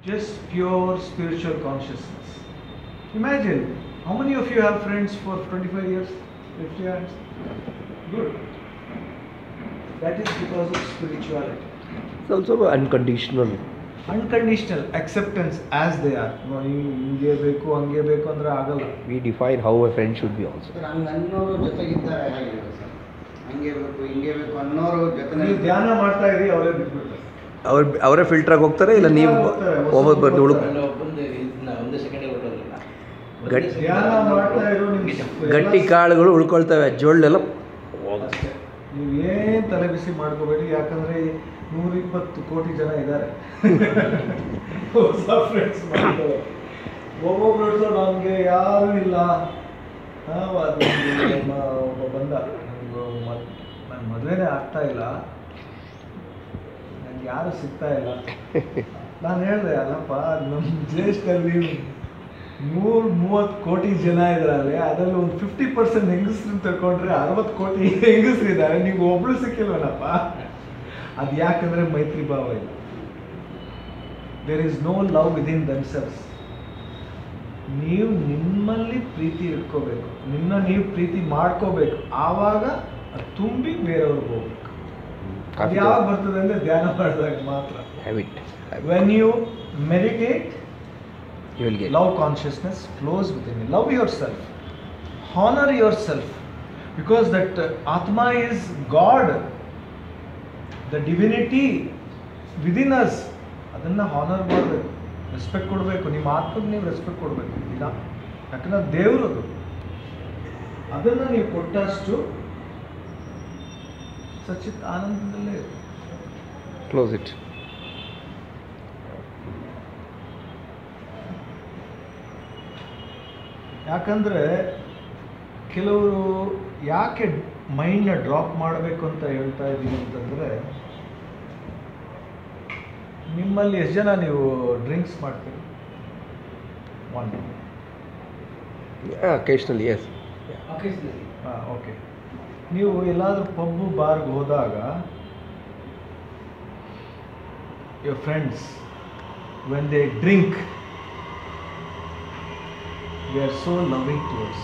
just pure spiritual consciousness. Imagine how many of you have friends for 25 years? Lift your hands. Good. That is because of spirituality. It's also unconditional. Unconditional acceptance as they are. No, ಹಿಂಗ್- ಹಿಂಗೆ ಬೇಕು ಹಂಗೆ ಬೇಕು ಅಂದ್ರೆ ಆಗಲ್ಲ We define how a friend should be also. Sir ಹಂಗೆ ಅನ್ನೋರು ಜೊತೆಗಿದ್ದಾರೆ ಹೇಗಿದೆ ಸರ್ ಹಂಗೆ ಬೇಕು ಹಿಂಗೆ ಬೇಕು ಅನ್ನೋರು ಜೊತೆ ನೀವು ಧ್ಯಾನ ಮಾಡ್ತಾ ಇರಿ ಅವರೇ ಬಿಟ್ಬಿಡ್ತಾರೆ ಅವ್ರ ಅವರೇ ಫಿಲ್ಟ್ರಾಗಿ ಹೋಗ್ತಾರೆ ಇಲ್ಲ ನೀವು ಒಬ್ಬೊಬ್ಬರು ಉಳುಕ್ ಅಲ್ಲ, ಒಬ್ಬಂದು ಇದನ್ನ ಒಂದೇ ಸೆಕೆಂಡಿಗೆ ಹೊರಟೋದಿಲ್ಲ ಗಟ್ಟಿ- ಧ್ಯಾನ ಮಾಡ್ತಾ ಇರೋ ನಿಮ್ಗೆ ಗಟ್ಟಿ ಕಾಳುಗಳು ಉಳ್ಕೊಳ್ತವೆ ಜೋಳೆಲ್ಲ ಅಷ್ಟೇ ನೀವು ಏನ್ ತಲೆ ಬಿಸಿ ಮಾಡ್ಕೋಬೇಡಿ ಯಾಕಂದ್ರೆ ನೂರಿಪ್ಪತ್ತು ಕೋಟಿ ಜನ ಇದ್ದಾರೆ ಹೊಸ ಫ್ರೆಂಡ್ಸ್ ಮಾಡ್ತಾರೆ ಒಬ್ಬೊಬ್ರು ನಮ್ಗೆ ಯಾರು ಇಲ್ಲ ಆ, ಅದು ನಮ್ಮ ಒಬ್ಬ ಬಂದ ನನ್ನ ಮದುವೆನೇ ಆಗ್ತಾ ಇಲ್ಲ ನಂಗೆ ಯಾರು ಸಿಗ್ತಾ ಇಲ್ಲ ನಾನು ಹೇಳಿದೆ ಅಲ್ಲಪ್ಪ ನಮ್ಮ ದೇಶದಲ್ಲಿ ನೂರ್ ಮೂವತ್ತು ಕೋಟಿ ಜನ ಇದ್ರಲ್ಲಿ ಅದರಲ್ಲಿ ಒಂದು ಫಿಫ್ಟಿ ಪರ್ಸೆಂಟ್ ಹೆಂಗಸ್ರನ್ನ ತಗೊಂಡ್ರೆ ಅರವತ್ತು ಕೋಟಿ ಹೆಂಗಸ್ರಿದ್ದಾರೆ ನೀವು ಒಬ್ಳು ಸಿಕ್ಕಿಲ್ವನಪ್ಪ ಅದು ಯಾಕಂದ್ರೆ ಮೈತ್ರಿ ಭಾವ ಇಲ್ಲ there is no love within themselves ನೀವು ನಿಮ್ಮಲ್ಲಿ ಪ್ರೀತಿ ಇಟ್ಕೋಬೇಕು ನಿನ್ನ ನೀವು ಪ್ರೀತಿ ಮಾಡ್ಕೋಬೇಕು ಆವಾಗ ಅದು ತುಂಬಿ ಬೇರೆಯವ್ರಿಗೆ ಹೋಗ್ಬೇಕು ಅದು ಯಾವಾಗ ಬರ್ತದೆ ಅಂದ್ರೆ ಧ್ಯಾನ ಮಾಡಿದಾಗ ಮಾತ್ರ habit when you meditate you will get love consciousness flows within you love yourself honor yourself because that uh, atma is god the divinity within us ಅದನ್ನ ಹಾನರ್ ಮಾಡಬೇಕು ರೆಸ್ಪೆಕ್ಟ್ ಕೊಡಬೇಕು ನಿಮ್ಮ ಆತ್ಮಗೆ ನೀವು ರೆಸ್ಪೆಕ್ಟ್ ಕೊಡಬೇಕು ಇಲ್ಲ ಯಾಕಂದ್ರೆ ದೇವರು ಅದು ಅದನ್ನ ನೀವು ಕೊಟ್ಟಷ್ಟು ಸಚಿತ್ ಆನಂದದಲ್ಲೇ ಇರು. ಕ್ಲೋಸ್ ಇಟ್ ಯಾಕಂದ್ರೆ ಕೆಲವರು ಯಾಕೆ ಮೈಂಡ್ನ ಡ್ರಾಪ್ ಮಾಡಬೇಕು ಅಂತ ಹೇಳ್ತಾ ಇದ್ದೀನಿ ಅಂತಂದ್ರೆ ನಿಮ್ಮಲ್ಲಿ ಎಷ್ಟು ಜನ ನೀವು ಡ್ರಿಂಕ್ಸ್ ಮಾಡ್ತೀರಿ ಒನ್ ಅಕೇಶ್ನಲಿ ಎಸ್ ಹಾಂ ಓಕೆ ನೀವು ಎಲ್ಲಾದರೂ ಪಬ್ಬು ಬಾರ್ಗೆ ಹೋದಾಗ your friends when they drink they are so loving towards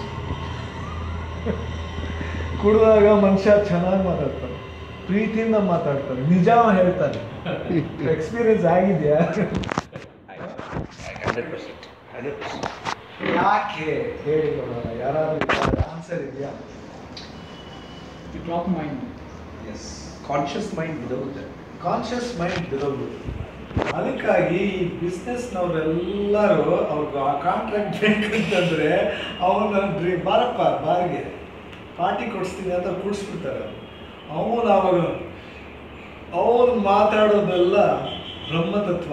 ಕುಡಿದಾಗ ಮನುಷ್ಯ ಚೆನ್ನಾಗಿ ಮಾತಾಡ್ತಾರೆ ಪ್ರೀತಿಯಿಂದ ಮಾತಾಡ್ತಾರೆ ನಿಜ ಹೇಳ್ತಾರೆ ಎಕ್ಸ್ಪೀರಿಯನ್ಸ್ ಆಗಿದೆಯಾ ಹಂಡ್ರೆಡ್ ಪರ್ಸೆಂಟ್ ಹಂಡ್ರೆಡ್ ಪರ್ಸೆಂಟ್ ಯಾಕೆ ಹೇಳಿ ನೋಡೋಣ ಯಾರಾದ್ರೂ ಆನ್ಸರ್ ಇದೆಯಾ drop mind. Yes conscious mind ಬಿದೋಗುತ್ತೆ ಕಾನ್ಷಿಯಸ್ ಮೈಂಡ್ ಬಿಡೋದು ಅದಕ್ಕಾಗಿ ಈ ಬಿಸ್ನೆಸ್ನವರೆಲ್ಲರೂ ಅವ್ರಿಗೆ ಆ ಕಾಂಟ್ರಾಕ್ಟ್ ಬೇಕಂತಂದ್ರೆ ಅವನ ಡ್ರೀ ಬಾರಪ್ಪ ಬಾರ್ಗೆ ಪಾರ್ಟಿ ಕೊಡಿಸ್ತೀನಿ ಅಂತ ಕೂಡಿಸ್ಬಿಡ್ತಾರೆ ಅವನು ಅವಾಗ ಅವನು ಮಾತಾಡೋದೆಲ್ಲ ಬ್ರಹ್ಮತತ್ವ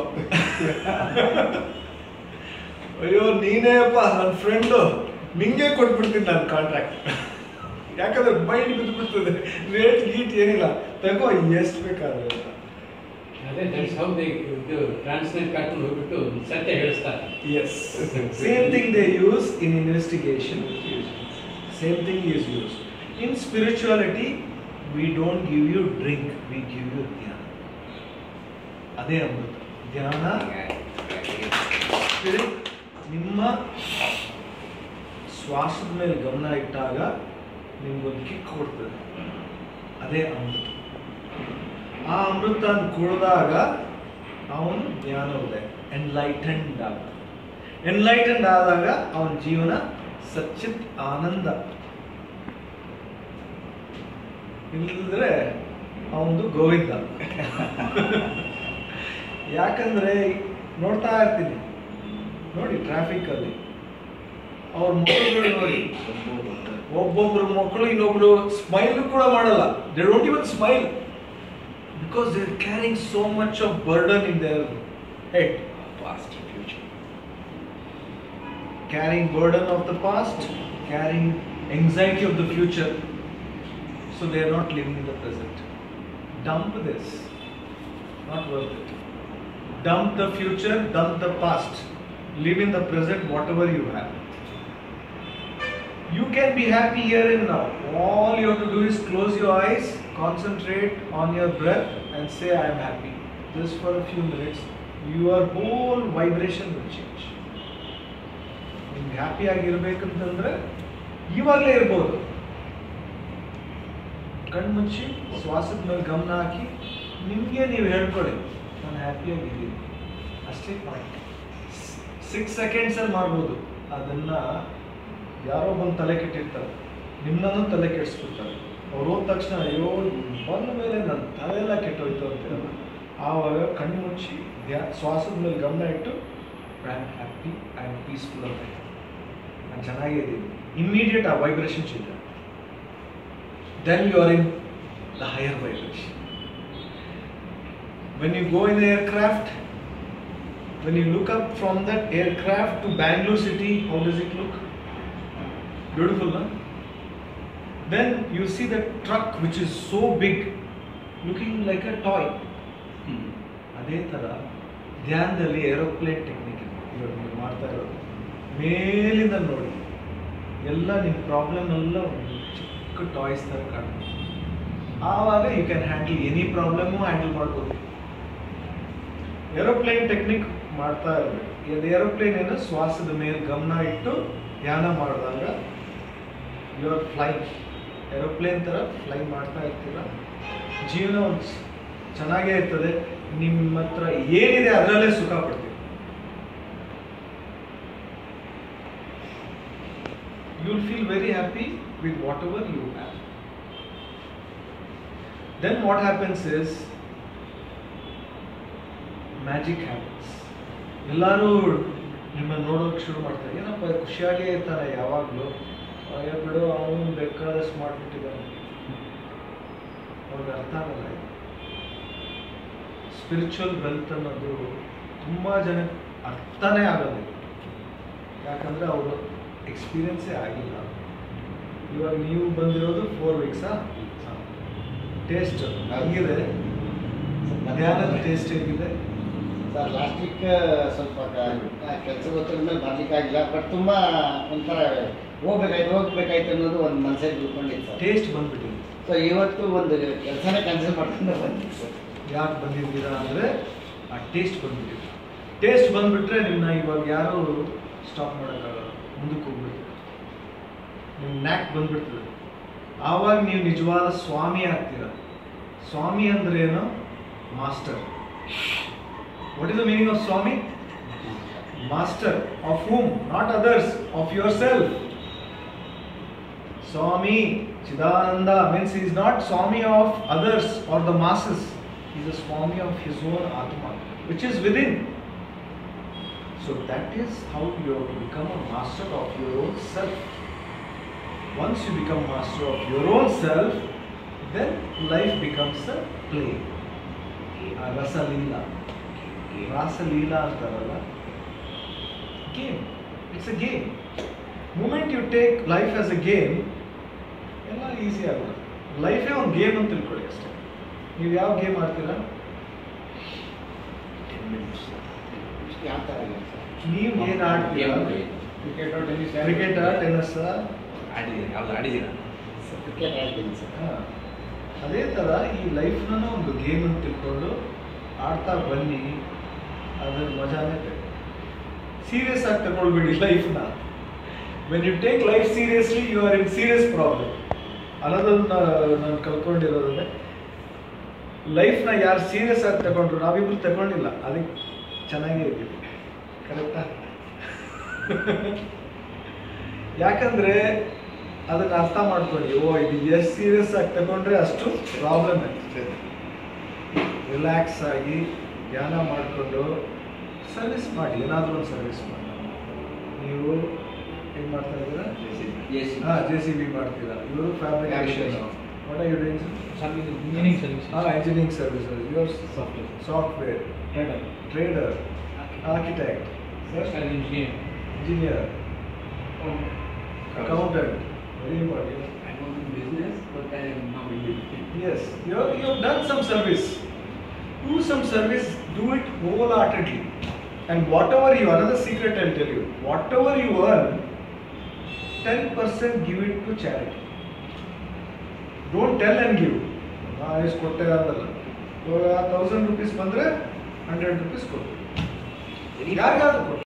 ಅಯ್ಯೋ ನೀನೇಪ್ಪ ನನ್ನ ಫ್ರೆಂಡು ನಿಂಗೆ ಕೊಟ್ಬಿಡ್ತೀನಿ ನಾನು ಕಾಂಟ್ರಾಕ್ಟ್ ಯಾಕಂದ್ರೆ ಮೈಂಡ್ ಬಿದ್ದುಬಿಡ್ತದೆ ರೇಟ್ ಗೀಟ್ ಏನಿಲ್ಲ ತಗೋ ಎಷ್ಟು ಬೇಕಾದ್ರೆ ಅಂತ. ಅದೇ ದಟ್ಸ್ ಹೌ ದೇ ಇದು ಟ್ರಾನ್ಸ್ಲೇಟ್ ಕಾರ್ಟೂನ್ ಹೋಗ್ಬಿಟ್ಟು ಸತ್ಯ ಹೇಳಿಸ್ತಾರೆ Yes. Same thing they use in investigation. Same thing is used. In spirituality, we don't give you drink, we give you ಧ್ಯಾನ. ಅದೇ ಅಮೃತ ಧ್ಯಾನ spirit ನಿಮ್ಮ ಶ್ವಾಸದ ಮೇಲೆ ಗಮನ ಇಟ್ಟಾಗ ನಿಮ್ಗೊಂದು ಕಿಕ್ ಕೊಡ್ತದೆ ಅದೇ ಅಮೃತ ಆ ಅಮೃತ ಕುಡಿದಾಗ ಅವನು ಜ್ಞಾನ ಉದಯ ಎನ್ಲೈಟೆಂಡ್ ಆಗ ಎನ್ಲೈಟೆಂಡ್ ಆದಾಗ ಅವನ ಜೀವನ ಸಚ್ಚಿತ್ ಆನಂದ ಇಲ್ಲದ್ರೆ ಅವನದು ಗೋವಿಂದ ಯಾಕಂದ್ರೆ ನೋಡ್ತಾ ಇರ್ತೀನಿ ನೋಡಿ ಟ್ರಾಫಿಕ್ ಅಲ್ಲಿ ಅವ್ರ ಮಕ್ಕಳುಗಳು ನೋಡಿ ಒಬ್ಬೊಬ್ರು ಮಕ್ಕಳು ಇನ್ನೊಬ್ರು ಸ್ಮೈಲ್ ಕೂಡ ಮಾಡಲ್ಲ they don't even smile because they are carrying so much of burden in their head past future carrying burden of the past, carrying anxiety of the future. So they are not living in the present. Dump this. Not worth it. Dump the future, dump the past. Live in the present, whatever you have. You can be happy here and now. All you have to do is close your eyes, concentrate on your breath, and say, I am happy. Just for a few minutes, your whole vibration will change ನಿಮ್ಗೆ ಹ್ಯಾಪಿಯಾಗಿರ್ಬೇಕಂತಂದ್ರೆ ಇವಾಗಲೇ ಇರ್ಬೋದು ಕಣ್ಮುಚ್ಚಿ ಶ್ವಾಸದ ಮೇಲೆ ಗಮನ ಹಾಕಿ ನಿಮಗೆ ನೀವು ಹೇಳ್ಕೊಳ್ಳಿ ನಾನು ಹ್ಯಾಪಿಯಾಗಿದ್ದೀನಿ ಅಷ್ಟೇ ಪಾಯಿಂಟ್ ಸಿಕ್ಸ್ ಸೆಕೆಂಡ್ಸಲ್ಲಿ ಮಾಡ್ಬೋದು ಅದನ್ನು ಯಾರೋ ಬಂದು ತಲೆ ಕೆಟ್ಟಿರ್ತಾರೆ ನಿಮ್ಮನ್ನು ತಲೆ ಕೆಡಿಸ್ಬಿಡ್ತಾರೆ ಅವ್ರು ಹೋದ ತಕ್ಷಣ ಅಯ್ಯೋ ಬಂದ ಮೇಲೆ ನನ್ನ ತಲೆ ಎಲ್ಲ ಕೆಟ್ಟೋಯ್ತು ಅಂತೀರಲ್ಲ ಆವಾಗ ಕಣ್ಣು ಮುಚ್ಚಿ ಧ್ಯ ಶ್ವಾಸದ ಮೇಲೆ ಗಮನ ಇಟ್ಟು I am happy I am peaceful ಅಂತ ನಾನು ಚೆನ್ನಾಗಿದ್ದೀನಿ ಇಮ್ಮಿಡಿಯೇಟ್ ಆ vibration change then you are in the higher vibration. When you go in the aircraft, when you look up from that aircraft to Bangalore city, how does it look? Beautiful, no? Then you see the truck which is so big, looking like a toy. ಅದೇ ಥರ ಧ್ಯಾನದಲ್ಲಿ aeroplane technique ಇದೆ ಇವಾಗ ನೀವು ಮಾಡ್ತಾ ಇರೋದು ಮೇಲಿಂದ ನೋಡಿ ಎಲ್ಲ ನಿಮ್ಮ ಪ್ರಾಬ್ಲಮ್ ಎಲ್ಲ ಒಂದು ಚಿಕ್ಕ ಟಾಯ್ಸ್ ಥರ ಕಾಣುತ್ತೆ ಆವಾಗ you can handle any problem handle ಮಾಡ್ಬೋದು ಏರೋಪ್ಲೇನ್ ಟೆಕ್ನಿಕ್ ಮಾಡ್ತಾ ಇರಬೇಕು ಇದು ಏರೋಪ್ಲೇನ್ ಏನು ಶ್ವಾಸದ ಮೇಲೆ ಗಮನ ಇಟ್ಟು ಧ್ಯಾನ ಮಾಡಿದಾಗ ಯು ಆರ್ ಫ್ಲೈ ಏರೋಪ್ಲೇನ್ ಥರ ಫ್ಲೈ ಮಾಡ್ತಾ ಇರ್ತೀರ ಜೀವನ ಒಂದು ಸ್- ಚೆನ್ನಾಗೇ ಇರ್ತದೆ ನಿಮ್ಮ ಹತ್ರ ಏನಿದೆ ಅದರಲ್ಲೇ ಸುಖ ಪಡ್ತೀವಿ you'll feel very happy with whatever you have. Then what happens is magic happens ಎಲ್ಲರೂ ನಿಮ್ಮನ್ನು ನೋಡೋಕೆ ಶುರು ಮಾಡ್ತಾರೆ ಏನಪ್ಪ ಖುಷಿಯಾಗೇ ಇರ್ತಾನೆ ಯಾವಾಗಲೂ ಅಯ್ಯೋ ಬಿಡು ಅವನು ಬೇಕಾದಷ್ಟು ಮಾಡಿಬಿಟ್ಟಿದ್ದಾನೆ ಅವ್ರಿಗೆ ಅರ್ಥ ಆಗಲ್ಲ ಇದು ಸ್ಪಿರಿಚುವಲ್ ವೆಲ್ತ್ ಅನ್ನೋದು ತುಂಬ ಜನ ಅರ್ಥನೇ ಆಗಲ್ಲ ಇದು. ಯಾಕಂದ್ರೆ ಅವರು ಎಕ್ಸ್ಪೀರಿಯನ್ಸೇ ಆಗಿಲ್ಲ ಇವಾಗ ನೀವು ಬಂದಿರೋದು ಫೋರ್ ವೀಕ್ಸಾ ಟೇಸ್ಟ್ ಹಂಗಿದೆ ಧ್ಯಾನದ ಟೇಸ್ಟ್ ಹೇಗಿದೆ ಸರ್ ಲಾಸ್ಟ್ ವೀಕ್ ಸ್ವಲ್ಪ ಕೆಲಸ ಗೊತ್ತಿರೋ ಮೇಲೆ ಬರ್ಲಿಕ್ಕಾಗಿಲ್ಲ ಬಟ್ ತುಂಬ ಒಂಥರ ಹೋಗ್ಬೇಕಾಯ್ತು ಹೋಗ್ಬೇಕಾಯ್ತು ಅನ್ನೋದು ಒಂದು ಮನಸ್ಸಲ್ಲಿ ಉಳ್ಕೊಂಡಿತ್ತು ಸರ್ ಟೇಸ್ಟ್ ಬಂದ್ಬಿಟ್ಟಿದೆ ಸೊ ಇವತ್ತು ಒಂದು ಕೆಲಸನೇ ಕ್ಯಾನ್ಸಲ್ ಮಾಡ್ಕೊಂಡು ಬಂದಿತ್ತು ಸರ್ ಯಾಕೆ ಬಂದಿದ್ದೀರಾ ಅಂದರೆ ಆ ಟೇಸ್ಟ್ ಬಂದ್ಬಿಟ್ಟಿದೆ ಟೇಸ್ಟ್ ಬಂದ್ಬಿಟ್ರೆ ನಿಮ್ಮನ್ನ ಇವಾಗ ಯಾರು ಸ್ಟಾಪ್ ಮಾಡೋಕ್ಕಾಗಲ್ಲ ಮುಂದಕ್ಕೆ ಹೋಗ್ಬಿಡ್ತೀವಿ ನಿಮ್ಮ ನ್ಯಾಕ್ ಬಂದ್ಬಿಡ್ತದೆ ಆವಾಗ ನೀವು ನಿಜವಾದ ಸ್ವಾಮಿ ಆಗ್ತೀರ ಸ್ವಾಮಿ ಅಂದ್ರೆ ಏನು master what is the meaning of Swami master of whom not others of yourself Swami Chidananda means he is not Swami of others or the masses. He is a Swami of his own Atma, which is within. So that is how you have to become a master of your own self. Once you become master of your own self, then life becomes a play. A Rasalila. Rasalila ಅಂತಾರಲ್ಲ game it's a game moment you take life as a game ಎಲ್ಲ easy ಆಗುತ್ತೆ ಲೈಫೇ ಒಂದು game ಅಂತ ತಿಳ್ಕೊಳ್ಳಿ ಅಷ್ಟೇ ನೀವು ಯಾವ ಗೇಮ್ ಆಡ್ತೀರಾ ಟೆನ್ ಮಿನಿಟ್ಸ್ ಯಾವ ಥರ ಇದೆ ಸರ್ ನೀವು ಏನು ಆಡ್ತೀರಾ ಕ್ರಿಕೆಟ್ ಟೆನ್ನಿಸ್ ಕ್ರಿಕೆಟ್ ಟೆನ್ನಿಸ್ ಆಡಿದ್ದೀನಿ ಯಾವ್ದು ಆಡಿದ್ದೀರಾ ಕ್ರಿಕೆಟ್ ಆಡ್ತೀನಿ ಸರ್ ಅದೇ ಥರ ಈ ಲೈಫ್ನ ಒಂದು ಗೇಮ್ ಅಂತ ತಿಳ್ಕೊಂಡು ಆಡ್ತಾ ಬನ್ನಿ ಅದ್ರ ಮಜಾನೇ ಬೇರೆ ಸೀರಿಯಸ್ ಆಗಿ ತಗೊಳ್ಬೇಡಿ ಲೈಫ್ನ when you take life seriously you are in serious problem ಅನ್ನೋದನ್ನ ನಾನು ಕಲ್ತ್ಕೊಂಡಿರೋದ್ರೆ ಲೈಫ್ನ ಯಾರು ಸೀರಿಯಸ್ ಆಗಿ ತಗೊಂಡ್ರು ನಾವಿಬ್ರು ತಗೊಂಡಿಲ್ಲ ಅದಕ್ಕೆ ಚೆನ್ನಾಗೇ ಇದ್ದೀವಿ ಕರೆಕ್ಟಾ ಯಾಕಂದ್ರೆ ಅದನ್ನ ಅರ್ಥ ಮಾಡ್ಕೊಳ್ಳಿ ಓ ಇದು ಎಷ್ಟು ಸೀರಿಯಸ್ ಆಗಿ ತಗೊಂಡ್ರೆ ಅಷ್ಟು ಪ್ರಾಬ್ಲಮ್ ಆಗ್ತದೆ ರಿಲ್ಯಾಕ್ಸ್ ಆಗಿ ಧ್ಯಾನ ಮಾಡಿಕೊಂಡು ಸರ್ವಿಸ್ ಮಾಡಿ ಏನಾದರೂ ಒಂದು ಸರ್ವಿಸ್ ಮಾಡಿ ನೀವು ಏನು ಮಾಡ್ತಾ ಇದ್ದೀರಾ ಎಸ್ ಹಾಂ ಜೆ ಸಿ ಬಿ ಮಾಡ್ತೀರಾ ಇವರು fabrication what are you doing service engineering service ಹಾಂ engineering services your software software trader trader architect engineer engineer accountant very important I don't do business, but I am now in business. yes you have, you have done some service do some service do it wholeheartedly and whatever you another secret i'll tell you whatever you earn 10% give it to charity don't tell and give ನಾ ಎಷ್ಟು ಕೊಟ್ಟೆ ಅಂತಲ್ಲ ಇವಾಗ thousand rupees ಬಂದರೆ hundred rupees ಕೊಟ್ಟು ಯಾರಿಗಾದ್ರೂ ಕೊಡಿ